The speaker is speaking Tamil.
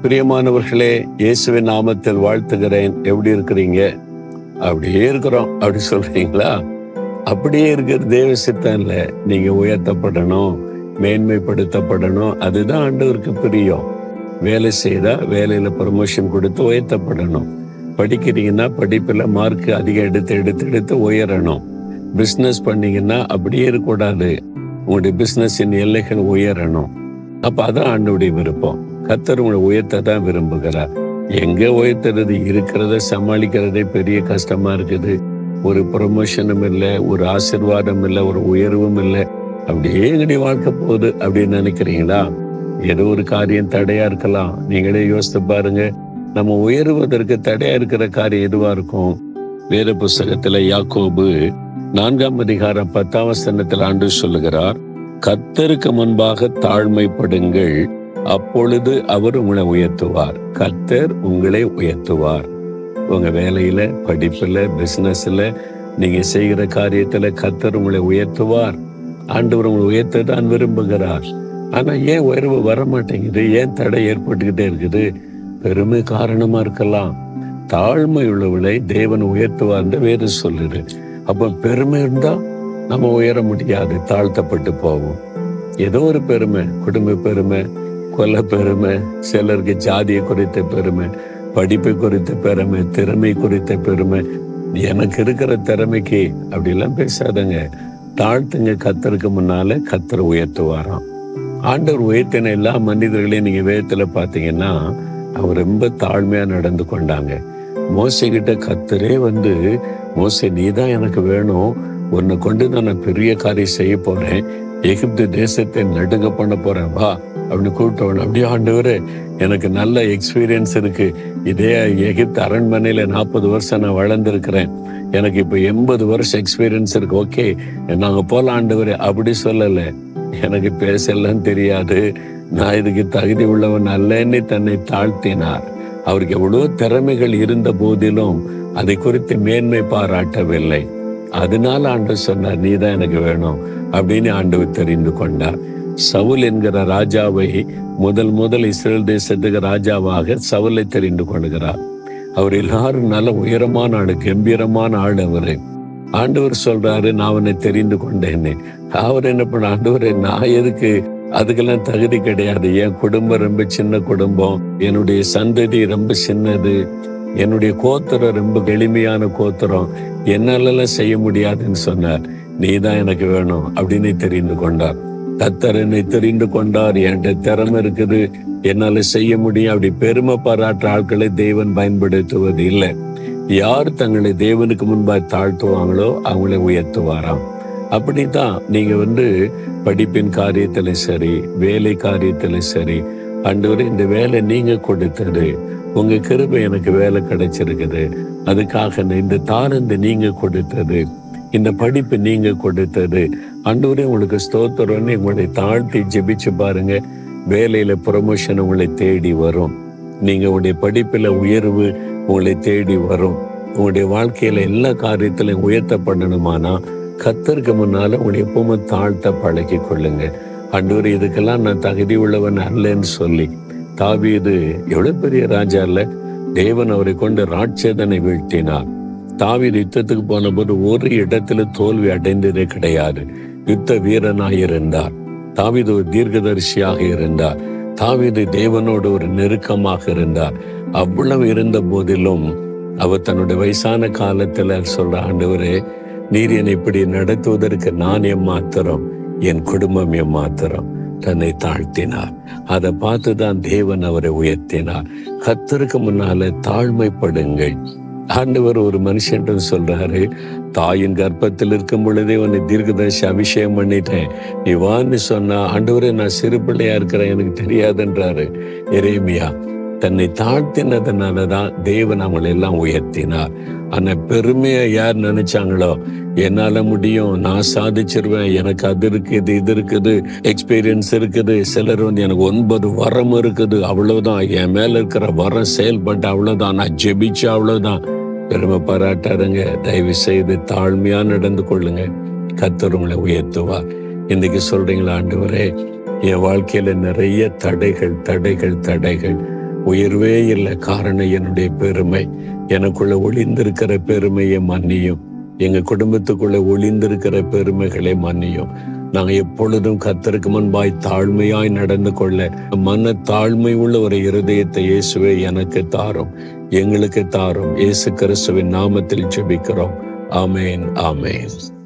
பிரியமானவர்களே இயேசுவின் நாமத்தில் வாழ்த்துகிறேன் எப்படி இருக்கிறீங்க அப்படியே இருக்கிறோம் அப்படி சொல்றீங்களா அப்படியே இருக்கிற தேவ சித்தம் இல்ல நீங்க உயர்த்தப்படணும் மேன்மைப்படுத்தப்படணும் அதுதான் ஆண்டவருக்கு பிரியம் வேலை செய்தா வேலையில ப்ரமோஷன் கொடுத்து உயர்த்தப்படணும் படிக்கிறீங்கன்னா படிப்புல மார்க் அதிகம் எடுத்து எடுத்து எடுத்து உயரணும் பிசினஸ் பண்ணீங்கன்னா அப்படியே இருக்கக்கூடாது உங்களுடைய பிசினஸின் எல்லைகள் உயரணும் அப்ப அதான் ஆண்டோடைய விருப்பம் கத்தர் உங்களை உயர்த்த தான் விரும்புகிறார் எங்க உயர்த்துறது இருக்கிறத சமாளிக்கிறதே பெரிய கஷ்டமா இருக்குது ஒரு ப்ரொமோஷனும் இல்லை ஒரு ஆசிர்வாதம் இல்லை ஒரு உயர்வும் இல்லை அப்படியே எங்கடி வாழ்க்கை போகுது அப்படின்னு நினைக்கிறீங்களா ஏதோ ஒரு காரியம் தடையா இருக்கலாம் நீங்களே யோசித்து பாருங்க நம்ம உயருவதற்கு தடையா இருக்கிற காரியம் எதுவா இருக்கும் வேத புஸ்தகத்துல யாக்கோபு நான்காம் அதிகாரம் பத்தாம் வசனத்தில் ஆண்டு சொல்லுகிறார் கர்த்தருக்கு முன்பாக தாழ்மைப்படுங்கள் அப்பொழுது அவர் உங்களை உயர்த்துவார் கர்த்தர் உங்களை உயர்த்துவார் உங்க வேலையில படிப்புல பிசினஸ்ல நீங்க செய்கிற காரியத்துல கர்த்தர் உங்களை உயர்த்துவார் ஆண்டவர் உங்களை உயர்த்த தான் விரும்புகிறார் ஆனா ஏன் உயர்வு வர மாட்டேங்குது ஏன் தடை ஏற்பட்டுக்கிட்டே இருக்குது பெருமை காரணமா இருக்கலாம் தாழ்மை உள்ளவளை தேவன் உயர்த்துவார்னு வேறு சொல்லுது அப்ப பெருமை இருந்தா நம்ம உயர முடியாது தாழ்த்தப்பட்டு போவோம் ஏதோ ஒரு பெருமை குடும்ப பெருமை கொல்ல பெருமை சிலருக்கு ஜாதியை குறித்த பெருமை படிப்பை குறித்த பெருமை திறமை குறித்த பெருமை எனக்கு இருக்கிற திறமைக்கு அப்படிலாம் பேசாதங்க தாழ்த்துங்க கத்தருக்கு முன்னால கத்தரை உயர்த்துவாராம் ஆண்டவர் உயர்த்தின எல்லா மனிதர்களையும் நீங்க வேதத்துல பாத்தீங்கன்னா அவர் ரொம்ப தாழ்மையா நடந்து கொண்டாங்க மோசை கிட்ட கத்தரே வந்து மோசை நீதான் எனக்கு வேணும் உன்னை கொண்டு தான் நான் பெரிய காரியம் செய்ய போறேன் எகிப்து தேசத்தை நடுங்க பண்ண போறேன் வா அப்படின்னு கூப்பிட்டவன் அப்படியே ஆண்டவரே எனக்கு நல்ல எக்ஸ்பீரியன்ஸ் இருக்கு இதே எகிப்து அரண்மனையில நாற்பது வருஷம் நான் வளர்ந்துருக்கிறேன் எனக்கு இப்போ எண்பது வருஷம் எக்ஸ்பீரியன்ஸ் இருக்கு ஓகே நாங்க போல ஆண்டவரே அப்படி சொல்லல எனக்கு பேசலாம் தெரியாது நான் இதுக்கு தகுதி உள்ளவன் அல்லன்னு தன்னை தாழ்த்தினார் அவருக்கு எவ்வளவு திறமைகள் இருந்த போதிலும் அதை குறித்து மேன்மை பாராட்டவில்லை அதனால ஆண்டவர் சொன்னார் நீ தான் எனக்கு வேணும் அப்படின்னு ஆண்டவர் தெரிந்து கொண்டார் சவுல் என்கிற ராஜாவை முதல் முதல் இஸ்ரேல் தேசத்துக்கு ராஜாவாக சவுலை தெரிந்து கொள்கிறார் அவர் எல்லாரும் நல்ல உயரமான ஆளு கம்பீரமான ஆள் அவரு ஆண்டவர் சொல்றாரு நான் அவனை தெரிந்து கொண்டேன்னு அவர் என்ன பண்ண ஆண்டவரே நான் எதுக்கு அதுக்கெல்லாம் தகுதி கிடையாது என் குடும்பம் ரொம்ப சின்ன குடும்பம் என்னுடைய சந்ததி ரொம்ப சின்னது என்னுடைய கோத்திரம் ரொம்ப எளிமையான கோத்திரம் என்னாலெல்லாம் செய்ய முடியாதுன்னு சொன்னார் நீ தான் எனக்கு வேணும் அப்படின்னு தெரிந்து கொண்டார் கத்தர் என்னை தெரிந்து கொண்டார் என்கிட்ட திறமை இருக்குது என்னால செய்ய முடியும் அப்படி பெருமை பாராட்டுற ஆட்களை தேவன் பயன்படுத்துவது இல்லை யார் தங்களை தேவனுக்கு முன்பாய் தாழ்த்துவாங்களோ அவங்களை உயர்த்துவாராம் அப்படித்தான் நீங்க வந்து படிப்பின் காரியத்துல சரி வேலை காரியத்துல சரி ஆண்டவரே இந்த வேலை நீங்க கொடுத்தது உங்க கிருபை எனக்கு வேலை கிடைச்சிருக்குது அதுக்காக இந்த தானந்த நீங்க கொடுத்தது இந்த படிப்பு நீங்க கொடுத்தது ஆண்டவரே உங்களுக்கு ஸ்தோத்திரம்னு உங்களுடைய தாழ்த்தி ஜெபிச்சு பாருங்க வேலையில ப்ரொமோஷன் உங்களை தேடி வரும் நீங்க உங்களுடைய படிப்புல உயர்வு உங்களை தேடி வரும் உங்களுடைய வாழ்க்கையில எல்லா காரியத்திலையும் உயர்த்த பண்ணணுமானா கத்தருக்கு முன்னால உங்களை எப்பவுமே தாழ்த்த பழகி கொள்ளுங்க அண்டூர் இதுக்கெல்லாம் நான் தகுதி உள்ளவன் அல்லன்னு சொல்லி தாவீது எவ்வளவு பெரிய ராஜா இல்ல தேவன் அவரை கொண்டு ராட்சதனை வீழ்த்தினார் தாவீது யுத்தத்துக்கு போன போது ஒரு இடத்துல தோல்வி அடைந்ததே கிடையாது யுத்த வீரனாய் இருந்தார் தாவீது ஒரு தீர்க்கதரிசியாக இருந்தார் தாவீது தேவனோடு ஒரு நெருக்கமாக இருந்தார் அவ்வளவு இருந்த போதிலும் அவர் தன்னுடைய வயசான காலத்துல சொல்ற ஆண்டவரே நீர் என்னை இப்படி நடத்துவதற்கு நான் எம்மாத்திரம் என் குடும்பம் எம்மாத்திரம் தன்னை தாழ்த்தினார் அதை பார்த்துதான் தேவன் அவரை உயர்த்தினார் கத்தருக்கு முன்னால தாழ்மைப்படுங்கள் ஆண்டவர் ஒரு மனுஷன் சொல்றாரு தாயின் கர்ப்பத்தில் இருக்கும் பொழுதே உன்னை தீர்க்கதரிசி அபிஷேகம் பண்ணிட்டேன் நீ வான்னு சொன்னா ஆண்டவரே நான் சிறு பிள்ளையா இருக்கிறேன் எனக்கு தெரியாதுன்றாரு எரேமியா தன்னை தாழ்த்தினதுனாலதான் தேவன் அவங்களை எல்லாம் உயர்த்தினார் ஆனா பெருமையா யார் நினைச்சாங்களோ என்னால முடியும் நான் சாதிச்சிருவேன் எனக்கு அது இருக்குது இது இருக்குது எக்ஸ்பீரியன்ஸ் இருக்குது சிலர் வந்து எனக்கு ஒன்பது வரம் இருக்குது அவ்வளவுதான் என் மேல இருக்கிற வரம் செயல்பட்டு அவ்வளவுதான் நான் ஜெபிச்சு அவ்வளவுதான் பெருமை பாராட்டாருங்க தயவு செய்து தாழ்மையா நடந்து கொள்ளுங்க கத்தர் உங்களை உயர்த்துவார் இன்னைக்கு சொல்றீங்களா ஆண்டவரே என் வாழ்க்கையில நிறைய தடைகள் தடைகள் தடைகள் உயர்வே இல்லை காரணம் என்னுடைய பெருமை எனக்குள்ள ஒளிந்திருக்கிற பெருமையை மன்னியும் எங்க குடும்பத்துக்குள்ள ஒளிந்திருக்கிற பெருமைகளை மன்னியும் நாங்க எப்பொழுதும் கத்தருக்கு முன்பாய் தாழ்மையாய் நடந்து கொள்ள மன தாழ்மை உள்ள ஒரு இருதயத்தை இயேசுவே எனக்கு தாரும் எங்களுக்கு தாரும் இயேசு கிறிஸ்துவின் நாமத்தில் ஜெபிக்கிறோம் ஆமேன் ஆமேன்